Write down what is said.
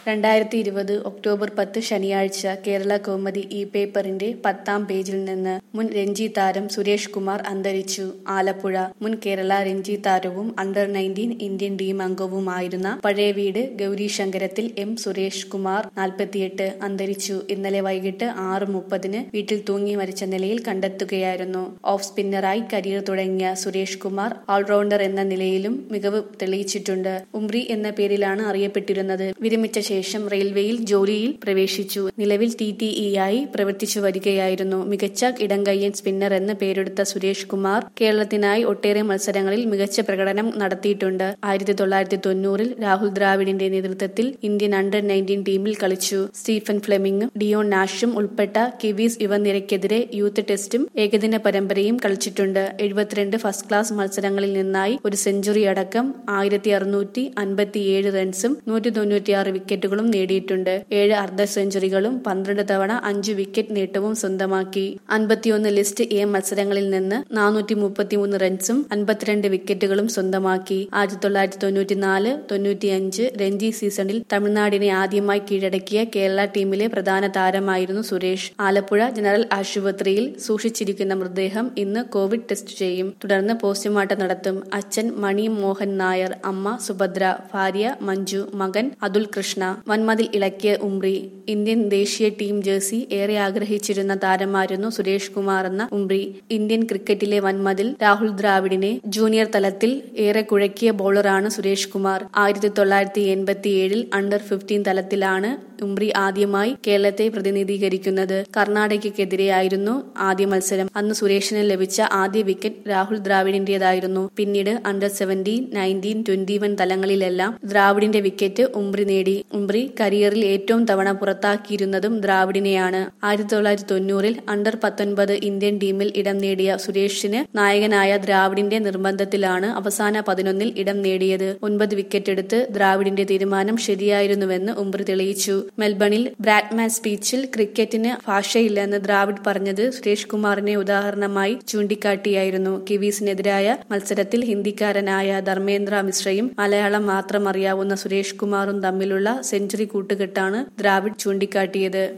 രണ്ടായിരത്തി ഇരുപത് ഒക്ടോബർ പത്ത് ശനിയാഴ്ച കേരള കൗമുദി ഇ പേപ്പറിന്റെ പത്താം പേജിൽ നിന്ന് മുൻ രഞ്ജി താരം സുരേഷ് കുമാർ അന്തരിച്ചു ആലപ്പുഴ മുൻ കേരള രഞ്ജി താരവും അണ്ടർ നയൻറ്റീൻ ഇന്ത്യൻ ടീം അംഗവുമായിരുന്ന പഴയ വീട് ഗൗരീശങ്കരത്തിൽ എം സുരേഷ് കുമാർ നാൽപ്പത്തിയെട്ട് അന്തരിച്ചു ഇന്നലെ വൈകിട്ട് ആറ് മുപ്പതിന് വീട്ടിൽ തൂങ്ങി മരിച്ച നിലയിൽ കണ്ടെത്തുകയായിരുന്നു ഓഫ് സ്പിന്നറായി കരിയർ തുടങ്ങിയ സുരേഷ് കുമാർ ഓൾറൗണ്ടർ എന്ന നിലയിലും മികവ് തെളിയിച്ചിട്ടുണ്ട് ഉംറി എന്ന പേരിലാണ് അറിയപ്പെട്ടിരുന്നത് വിരമിച്ച ശേഷം റെയിൽവേയിൽ ജോലിയിൽ പ്രവേശിച്ചു നിലവിൽ ടി ടി ഇ ആയി പ്രവർത്തിച്ചു വരികയായിരുന്നു മികച്ച ഇടങ്കയ്യൻ സ്പിന്നർ എന്ന് പേരെടുത്ത സുരേഷ് കുമാർ കേരളത്തിനായി ഒട്ടേറെ മത്സരങ്ങളിൽ മികച്ച പ്രകടനം നടത്തിയിട്ടുണ്ട് ആയിരത്തി തൊള്ളായിരത്തി തൊണ്ണൂറിൽ രാഹുൽ ദ്രാവിഡിന്റെ നേതൃത്വത്തിൽ ഇന്ത്യൻ അണ്ടർ നയൻറ്റീൻ ടീമിൽ കളിച്ചു സ്റ്റീഫൻ ഫ്ലെമിംഗും ഡിയോൺ നാഷും ഉൾപ്പെട്ട കിവീസ് യുവനിരയ്ക്കെതിരെ യൂത്ത് ടെസ്റ്റും ഏകദിന പരമ്പരയും കളിച്ചിട്ടുണ്ട് എഴുപത്തിരണ്ട് ഫസ്റ്റ് ക്ലാസ് മത്സരങ്ങളിൽ നിന്നായി ഒരു സെഞ്ചുറി അടക്കം ആയിരത്തി അറുന്നൂറ്റി അൻപത്തിയേഴ് റൺസും നൂറ്റി തൊണ്ണൂറ്റിയാറ് വിക്കറ്റുകളും നേടിയിട്ടുണ്ട് ഏഴ് അർദ്ധ സെഞ്ചുറികളും പന്ത്രണ്ട് തവണ അഞ്ച് വിക്കറ്റ് നേട്ടവും സ്വന്തമാക്കി അൻപത്തിയൊന്ന് ലിസ്റ്റ് എ മത്സരങ്ങളിൽ നിന്ന് നാനൂറ്റി മുപ്പത്തിമൂന്ന് റൺസും അൻപത്തിരണ്ട് വിക്കറ്റുകളും സ്വന്തമാക്കി ആയിരത്തി തൊള്ളായിരത്തി തൊണ്ണൂറ്റിനാല് തൊണ്ണൂറ്റിയഞ്ച് രഞ്ജി സീസണിൽ തമിഴ്നാടിനെ ആദ്യമായി കീഴടക്കിയ കേരള ടീമിലെ പ്രധാന താരമായിരുന്നു സുരേഷ് ആലപ്പുഴ ജനറൽ ആശുപത്രിയിൽ സൂക്ഷിച്ചിരിക്കുന്ന മൃതദേഹം ഇന്ന് കോവിഡ് ടെസ്റ്റ് ചെയ്യും തുടർന്ന് പോസ്റ്റ്മോർട്ടം നടത്തും അച്ഛൻ മണി മോഹൻ നായർ അമ്മ സുഭദ്ര ഭാര്യ മഞ്ജു മകൻ അതുൽ കൃഷ്ണ വൻമതിൽ ഇളക്കിയ ഉംറി ഇന്ത്യൻ ദേശീയ ടീം ജേഴ്സി ഏറെ ആഗ്രഹിച്ചിരുന്ന താരമായിരുന്നു സുരേഷ് കുമാർ എന്ന ഉംറി ഇന്ത്യൻ ക്രിക്കറ്റിലെ വൻമതിൽ രാഹുൽ ദ്രാവിഡിനെ ജൂനിയർ തലത്തിൽ ഏറെ കുഴക്കിയ ബൌളറാണ് സുരേഷ് കുമാർ ആയിരത്തി തൊള്ളായിരത്തി എൺപത്തിയേഴിൽ അണ്ടർ ഫിഫ്റ്റീൻ തലത്തിലാണ് ഉംറി ആദ്യമായി കേരളത്തെ പ്രതിനിധീകരിക്കുന്നത് കർണാടകയ്ക്കെതിരെയായിരുന്നു ആദ്യ മത്സരം അന്ന് സുരേഷിന് ലഭിച്ച ആദ്യ വിക്കറ്റ് രാഹുൽ ദ്രാവിഡിന്റേതായിരുന്നു പിന്നീട് under seventeen nineteen twenty one തലങ്ങളിലെല്ലാം ദ്രാവിഡിന്റെ വിക്കറ്റ് ഉംറി നേടി ഉംറി കരിയറിൽ ഏറ്റവും തവണ പുറത്താക്കിയിരുന്നതും ദ്രാവിഡിനെയാണ് ആയിരത്തി തൊള്ളായിരത്തി തൊണ്ണൂറിൽ അണ്ടർ പത്തൊൻപത് ഇന്ത്യൻ ടീമിൽ ഇടം നേടിയ സുരേഷിന് നായകനായ ദ്രാവിഡിന്റെ നിർബന്ധത്തിലാണ് അവസാന പതിനൊന്നിൽ ഇടം നേടിയത് ഒൻപത് വിക്കറ്റ് എടുത്ത് ദ്രാവിഡിന്റെ തീരുമാനം ശരിയായിരുന്നുവെന്ന് ഉംറി തെളിയിച്ചു മെൽബണിൽ ബ്രാഡ്മാൻ സ്പീച്ചിൽ ക്രിക്കറ്റിന് ഭാഷയില്ലെന്ന് ദ്രാവിഡ് പറഞ്ഞത് സുരേഷ് കുമാറിനെ ഉദാഹരണമായി ചൂണ്ടിക്കാട്ടിയായിരുന്നു കിവീസിനെതിരായ മത്സരത്തിൽ ഹിന്ദിക്കാരനായ ധർമ്മേന്ദ്ര മിശ്രയും മലയാളം മാത്രം അറിയാവുന്ന സുരേഷ് കുമാറും തമ്മിലുള്ള സെഞ്ചുറി കൂട്ടുകെട്ടാണ് ദ്രാവിഡ് ചൂണ്ടിക്കാട്ടിയത്